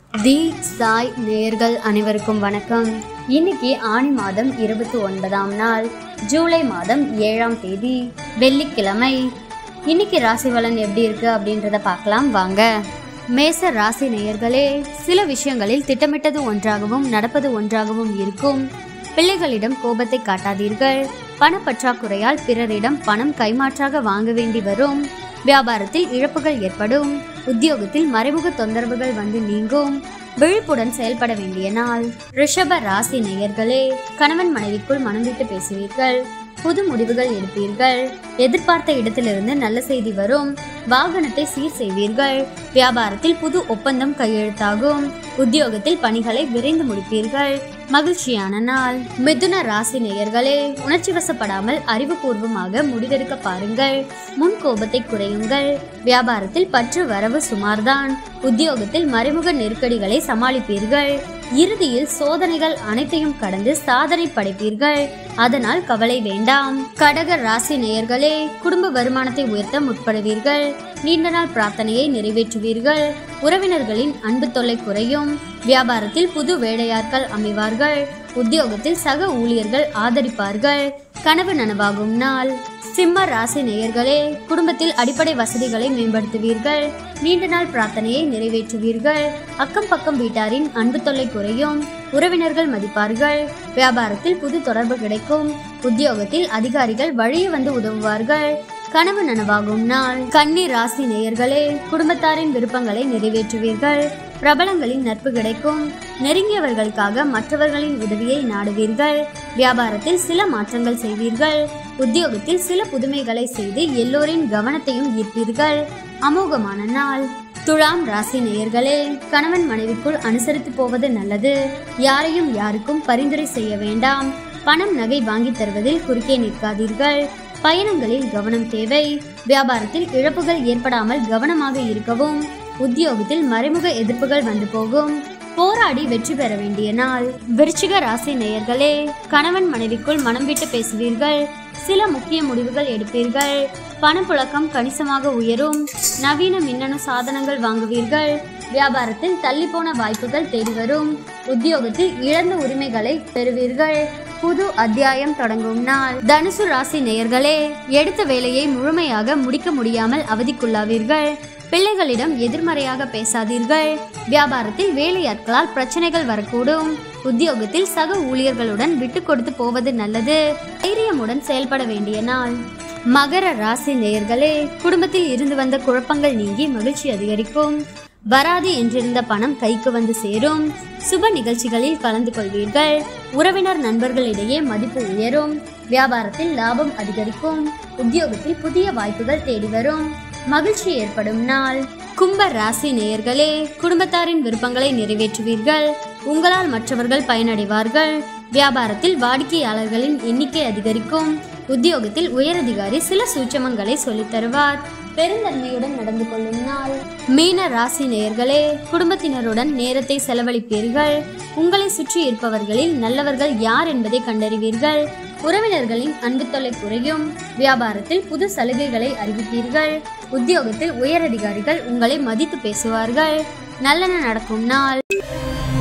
தி சாய் நேயர்கள் அனைவருக்கும் வணக்கம் இன்னைக்கு ஆணி மாதம் இருபத்தி ஒன்பதாம் நாள் ஜூலை மாதம் ஏழாம் தேதி வெள்ளிக்கிழமை இன்னைக்கு ராசி பலன் எப்படி இருக்கு அப்படின்றத பார்க்கலாம் வாங்க மேச ராசி நேயர்களே சில விஷயங்களில் திட்டமிட்டது ஒன்றாகவும் நடப்பது ஒன்றாகவும் இருக்கும் பிள்ளைகளிடம் கோபத்தை காட்டாதீர்கள் பணப்பற்றாக்குறையால் பிறரிடம் பணம் கைமாற்றாக வாங்க வேண்டி வரும் வியாபாரத்தில் இழப்புகள் ஏற்படும் உத்தியோகத்தில் மறைமுக தொந்தரவுகள் வந்து நீங்கும் விழிப்புடன் செயல்பட வேண்டிய நாள் ரிஷப ராசி நேயர்களே கணவன் மனைவிக்குள் மனம் விட்டு பேசுவீர்கள் புது முடிவுகள் எடுப்பீர்கள் எதிர்பார்த்த இடத்திலிருந்து நல்ல செய்தி வரும் வாகனத்தை சீர் செய்வீர்கள் வியாபாரத்தில் புது ஒப்பந்தம் கையெழுத்தாகும் உத்தியோகத்தில் பணிகளை விரைந்து முடிப்பீர்கள் மகிழ்ச்சியான நாள் மிதுன ராசி நேயர்களே உணர்ச்சி வசப்படாமல் அறிவுபூர்வமாக முடிவெடுக்க பாருங்கள் முன் கோபத்தை குறையுங்கள் வியாபாரத்தில் பற்று வரவு சுமார்தான் உத்தியோகத்தில் மறைமுக நெருக்கடிகளை சமாளிப்பீர்கள் இறுதியில் சோதனைகள் அனைத்தையும் கடந்து சாதனை படைப்பீர்கள் அதனால் கவலை வேண்டாம் கடக ராசி நேயர்களே குடும்ப வருமானத்தை உயர்த்த முற்படுவீர்கள் நீண்ட நாள் பிரார்த்தனையை நிறைவேற்றுவீர்கள் உறவினர்களின் அன்பு தொல்லை குறையும் வியாபாரத்தில் புது வேலையாட்கள் அமைவார்கள் உத்தியோகத்தில் சக ஊழியர்கள் ஆதரிப்பார்கள் கனவு நனவாகும் நாள் சிம்ம ராசி நேயர்களே குடும்பத்தில் அடிப்படை வசதிகளை மேம்படுத்துவீர்கள் நீண்ட நாள் பிரார்த்தனையை நிறைவேற்றுவீர்கள் அக்கம் பக்கம் வீட்டாரின் அன்பு தொல்லை குறையும் உறவினர்கள் மதிப்பார்கள் வியாபாரத்தில் புது தொடர்பு கிடைக்கும் உத்தியோகத்தில் அதிகாரிகள் வழியே வந்து உதவுவார்கள் கனவு நனவாகும் நாள் கன்னி ராசி நேயர்களே குடும்பத்தாரின் விருப்பங்களை நிறைவேற்றுவீர்கள் பிரபலங்களின் நட்பு கிடைக்கும் நெருங்கியவர்களுக்காக மற்றவர்களின் உதவியை நாடுவீர்கள் வியாபாரத்தில் சில மாற்றங்கள் செய்வீர்கள் உத்தியோகத்தில் சில புதுமைகளை செய்து எல்லோரின் கவனத்தையும் ஈர்ப்பீர்கள் அமோகமான நாள் துலாம் ராசி நேயர்களே கணவன் மனைவிக்குள் அனுசரித்து போவது நல்லது யாரையும் யாருக்கும் பரிந்துரை செய்ய வேண்டாம் பணம் நகை வாங்கி தருவதில் குறுக்கே நிற்காதீர்கள் பயணங்களில் கவனம் தேவை வியாபாரத்தில் இழப்புகள் ஏற்படாமல் கவனமாக இருக்கவும் உத்தியோகத்தில் மறைமுக எதிர்ப்புகள் வந்து போகும் போராடி வெற்றி பெற வேண்டிய நாள் விருச்சிக ராசி நேயர்களே கணவன் மனைவிக்குள் மனம் விட்டு பேசுவீர்கள் சில முக்கிய முடிவுகள் எடுப்பீர்கள் பணப்புழக்கம் கணிசமாக உயரும் நவீன மின்னணு சாதனங்கள் வாங்குவீர்கள் வியாபாரத்தில் தள்ளிப்போன வாய்ப்புகள் தேடி வரும் உத்தியோகத்தில் இழந்த உரிமைகளை பெறுவீர்கள் புது அத்தியாயம் தொடங்கும் நாள் தனுசு ராசி நேயர்களே எடுத்த வேலையை முழுமையாக முடிக்க முடியாமல் அவதிக்குள்ளாவீர்கள் பிள்ளைகளிடம் எதிர்மறையாக பேசாதீர்கள் வியாபாரத்தில் வேலையாட்களால் பிரச்சனைகள் வரக்கூடும் உத்தியோகத்தில் சக ஊழியர்களுடன் விட்டு கொடுத்து போவது நல்லது தைரியமுடன் செயல்பட வேண்டிய நாள் மகர ராசி நேயர்களே குடும்பத்தில் இருந்து வந்த குழப்பங்கள் நீங்கி மகிழ்ச்சி அதிகரிக்கும் வராது என்றிருந்த பணம் கைக்கு வந்து சேரும் சுப நிகழ்ச்சிகளில் கலந்து கொள்வீர்கள் உறவினர் நண்பர்களிடையே மதிப்பு உயரும் வியாபாரத்தில் லாபம் அதிகரிக்கும் உத்தியோகத்தில் புதிய வாய்ப்புகள் தேடி வரும் மகிழ்ச்சி ஏற்படும் நாள் கும்ப ராசி நேயர்களே குடும்பத்தாரின் விருப்பங்களை நிறைவேற்றுவீர்கள் உங்களால் மற்றவர்கள் பயனடைவார்கள் வியாபாரத்தில் வாடிக்கையாளர்களின் எண்ணிக்கை அதிகரிக்கும் உத்தியோகத்தில் உயரதிகாரி சில சூட்சமங்களை சொல்லித் தருவார் பெருந்தன்மையுடன் நடந்து கொள்ளும் நாள் மீன ராசி நேயர்களே குடும்பத்தினருடன் நேரத்தை செலவழிப்பீர்கள் உங்களை சுற்றி இருப்பவர்களில் நல்லவர்கள் யார் என்பதை கண்டறிவீர்கள் உறவினர்களின் அன்பு தொல்லை குறையும் வியாபாரத்தில் புது சலுகைகளை அறிவிப்பீர்கள் உத்தியோகத்தில் உயரதிகாரிகள் உங்களை மதித்து பேசுவார்கள் நல்லன நடக்கும் நாள்